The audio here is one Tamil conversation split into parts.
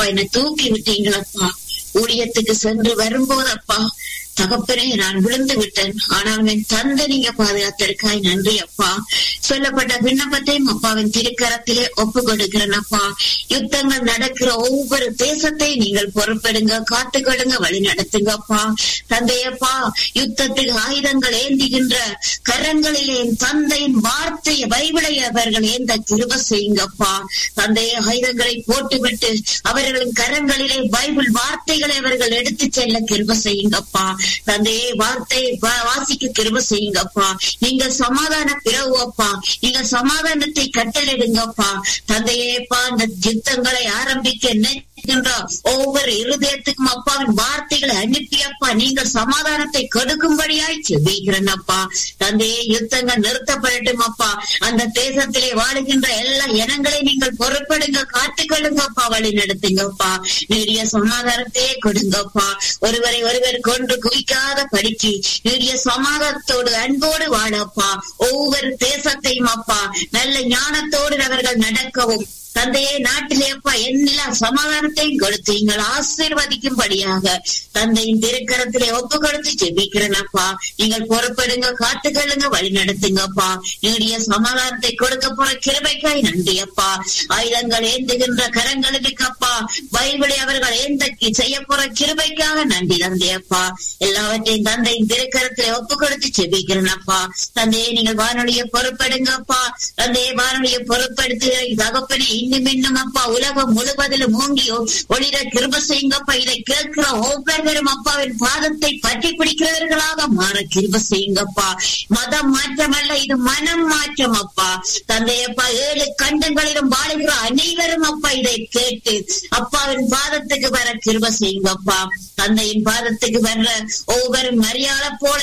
அப்பா என்னை தூக்கி விட்டீங்களப்பா ஊழியத்துக்கு சென்று வரும்போதப்பா தகப்பனே நான் விழுந்து விட்டேன் ஆனால் என் தந்தை நீங்க பாதுகாத்திருக்காய் நன்றி அப்பா சொல்லப்பட்ட விண்ணப்பத்தையும் அப்பாவின் திருக்கரத்திலே ஒப்பு கொடுக்கிறேன் அப்பா யுத்தங்கள் நடக்கிற ஒவ்வொரு தேசத்தை நீங்கள் பொறுப்பெடுங்க காத்துக்கொடுங்க வழி நடத்துங்கப்பா தந்தையப்பா யுத்தத்துக்கு ஆயுதங்கள் ஏந்துகின்ற கரங்களிலே என் தந்தையின் வார்த்தையை பைபிளை அவர்கள் ஏந்த கிருப செய்யுங்கப்பா தந்தைய ஆயுதங்களை போட்டுவிட்டு அவர்களின் கரங்களிலே பைபிள் வார்த்தைகளை அவர்கள் எடுத்துச் செல்ல கிருப செய்யுங்கப்பா தந்தையே வார்த்தை வாசிக்க கிருப செய்யுங்கப்பா நீங்க சமாதான பிறவுப்பா நீங்க சமாதானத்தை கட்டளிடுங்கப்பா தந்தையேப்பா அந்த யுத்தங்களை ஆரம்பிக்க நினைக்கின்ற ஒவ்வொரு இருதயத்துக்கும் அப்பாவின் வார்த்தைகளை அனுப்பியப்பா நீங்கள் சமாதானத்தை கொடுக்கும்படியாய் செபிக்கிறேன் அப்பா தந்தையே யுத்தங்கள் நிறுத்தப்படட்டும் அப்பா அந்த தேசத்திலே வாழுகின்ற எல்லா இனங்களை நீங்கள் பொறுப்படுங்க காத்துக்கொள்ளுங்கப்பா வழி நடத்துங்கப்பா நீடிய சமாதானத்தையே கொடுங்கப்பா ஒருவரை ஒருவர் கொன்று குவிக்காத படிக்கு நீடிய சமாதானத்தோடு அன்போடு வாழப்பா ஒவ்வொரு தேசத்தையும் அப்பா நல்ல ஞானத்தோடு அவர்கள் நடக்கவும் தந்தையே நாட்டிலே அப்பா எல்லா சமாதானத்தையும் கொடுத்து நீங்கள் ஆசீர்வதிக்கும்படியாக தந்தையின் திருக்கரத்திலே ஒப்பு கொடுத்து ஜெபிக்கிறேன் அப்பா நீங்கள் பொறுப்பெடுங்க காத்துக்கொள்ளுங்க வழி நடத்துங்கப்பா நீடிய சமாதானத்தை கொடுக்க போற கிருபைக்காய் நன்றி அப்பா ஆயுதங்கள் ஏந்துகின்ற கரங்களுக்கு அப்பா பைபிளை அவர்கள் ஏந்த செய்ய போற கிருபைக்காக நன்றி தந்தை அப்பா எல்லாவற்றையும் தந்தையின் திருக்கரத்திலே ஒப்பு கொடுத்து ஜெபிக்கிறேன் அப்பா தந்தையை நீங்கள் வானொலியை பொறுப்பெடுங்கப்பா தந்தையை வானொலியை பொறுப்படுத்துகிற தகப்பனை இன்னும் இன்னும் அப்பா உலகம் முழுவதிலும் மூங்கி ஒளிர கிருப செய்யுங்கப்பா இதை கேட்கிற ஒவ்வொருவரும் அப்பாவின் பாதத்தை பற்றி பிடிக்கிறவர்களாக மாற கிருப செய்யுங்கப்பா மதம் மாற்றம் அல்ல இது மனம் மாற்றம் அப்பா தந்தையப்பா ஏழு கண்டங்களிலும் வாழுகிற அனைவரும் அப்பா இதை கேட்டு அப்பாவின் பாதத்துக்கு வர கிருப செய்யுங்கப்பா தந்தையின் பாதத்துக்கு வர்ற ஒவ்வொரு மரியாத போல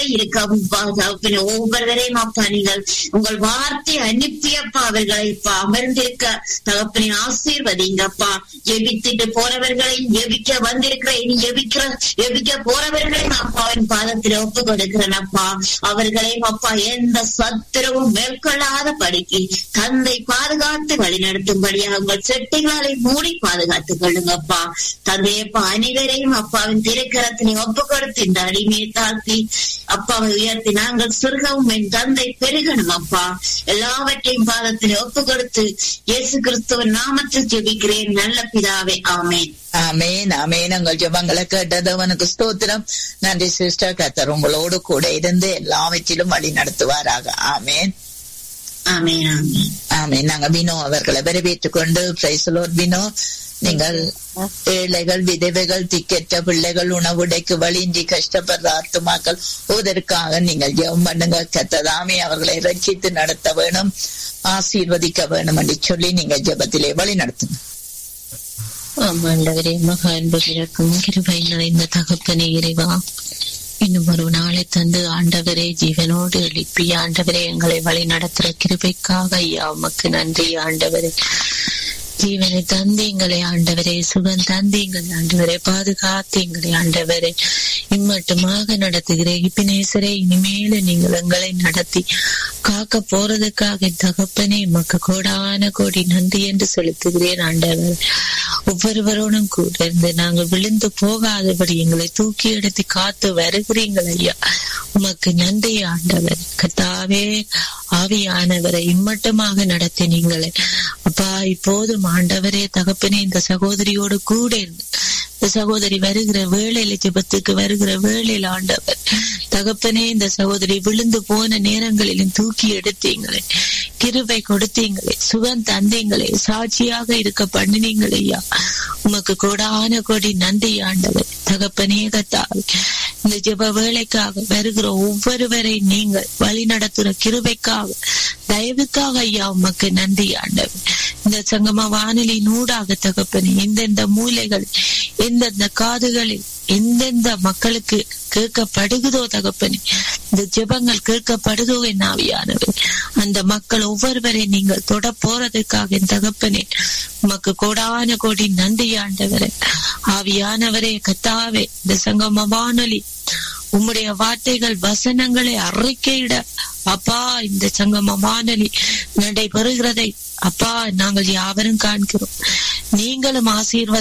இருக்க ஒவ்வொருவரையும் அப்பா நீங்கள் உங்கள் வார்த்தை அனுப்பியப்பா அவர்களை இப்ப அமர்ந்திருக்க தகப்பனை ஆசீர்வதிங்கப்பா ஜெபித்துட்டு போறவர்களையும் ஜெபிக்க வந்திருக்கிற இனி ஜெபிக்கிற ஜெபிக்க போறவர்களையும் அப்பாவின் பாதத்தில் ஒப்பு கொடுக்கிறேன் அப்பா அவர்களையும் அப்பா எந்த சத்திரவும் மேற்கொள்ளாத படிக்கு தந்தை பாதுகாத்து வழிநடத்தும்படியாக உங்கள் செட்டிகளை மூடி பாதுகாத்துக் கொள்ளுங்கப்பா தந்தையப்பா அனைவரையும் அப்பாவின் திருக்கரத்தினை ஒப்பு கொடுத்து இந்த அடிமையை தாழ்த்தி அப்பாவை உயர்த்தி நாங்கள் சொர்க்கவும் என் தந்தை பெருகணும் அப்பா எல்லாவற்றையும் பாதத்தில் ஒப்பு கொடுத்து இயேசு கிறிஸ்துவ நாமத்தில் ஜெபிக்கிறேன் நல்ல பிதாவே ஆமேன் ஆமேன் ஆமேன் உங்கள் ஜபங்களை கேட்டது அவனுக்கு ஸ்தோத்திரம் நன்றி சிஸ்டர் கத்தர் உங்களோடு கூட இருந்து எல்லாவற்றிலும் வழி நடத்துவாராக ஆமேன் ஆமேன் ஆமேன் ஆமேன் நாங்க வினோ அவர்களை வரவேற்றுக் கொண்டு பிரைசலோர் வினோ நீங்கள் ஏழைகள் விதவைகள் திக்கெட்ட பிள்ளைகள் உணவுடைக்கு வழியின்றி கஷ்டப்படுற ஆத்துமாக்கள் ஓதற்காக நீங்கள் ஜெபம் பண்ணுங்க கத்ததாமே அவர்களை ரட்சித்து நடத்த வேணும் ஆசீர்வதிக்க வேணும் என்று சொல்லி நீங்க ஜெபத்திலே வழி நடத்துங்க ஆமாண்டவரே மகா அன்பு கிழக்கும் கிருபை நிறைந்த தகப்பனே இறைவா இன்னும் ஒரு நாளை தந்து ஆண்டவரே ஜீவனோடு எழுப்பி ஆண்டவரே எங்களை வழி நடத்துற கிருபைக்காக ஐயா உமக்கு நன்றி ஆண்டவரே ஜீவனை தந்தீங்களே ஆண்டவரே சுகம் தந்தீங்கள் ஆண்டவரே பாதுகாத்து எங்களை ஆண்டவரே இம்மட்டுமாக நடத்துகிற இப்பினேசரே இனிமேல நீங்கள் எங்களை நடத்தி காக்க போறதுக்காக தகப்பனே மக்க கோடான கோடி நன்றி என்று செலுத்துகிறேன் ஆண்டவர் ஒவ்வொருவரோடும் கூட இருந்து நாங்கள் விழுந்து போகாதபடி எங்களை தூக்கி எடுத்து காத்து வருகிறீங்கள் ஐயா உமக்கு நன்றி ஆண்டவர் கத்தாவே ஆவியானவரை இம்மட்டமாக நடத்தினீங்களே அப்பா இப்போதும் ஆண்டவரே தகப்பனே இந்த சகோதரியோடு கூட இருந்து இந்த சகோதரி வருகிற வேளையில ஜெபத்துக்கு வருகிற வேளையில ஆண்டவர் தகப்பனே இந்த சகோதரி விழுந்து போன நேரங்களிலும் தூக்கி எடுத்தீங்களே கிருபை கொடுத்தீங்களே சுகம் தந்தீங்களே சாட்சியாக இருக்க பண்ணினீங்களையா உமக்கு கோடான கோடி நன்றி ஆண்டவர் தகப்பனே கத்தாவே இந்த ஜெப வேலைக்காக வருகிற ஒவ்வொருவரை நீங்கள் வழி நடத்துற கிருபைக்காக தயவுக்காக ஐயா உமக்கு நன்றி ஆண்டவர் இந்த சங்கம வானொலி நூடாக தகப்பனே எந்தெந்த மூலைகள் எந்தெந்த காதுகளில் எந்தெந்த மக்களுக்கு கேட்கப்படுகுதோ தகப்பனே இந்த ஜெபங்கள் கேட்கப்படுதோ என் ஆவியானவர் அந்த மக்கள் ஒவ்வொருவரை நீங்கள் தொட போறதுக்காக என் தகப்பனே உமக்கு கோடான கோடி நன்றி ஆண்டவரே ஆவியானவரே கத்தாவே இந்த சங்கம வானொலி உம்முடைய வார்த்தைகள் வசனங்களை அறிக்கையிட அப்பா இந்த சங்கம வானொலி நடைபெறுகிறதை அப்பா நாங்கள் யாவரும் காண்கிறோம் நீங்களும் ஆசீர்வாத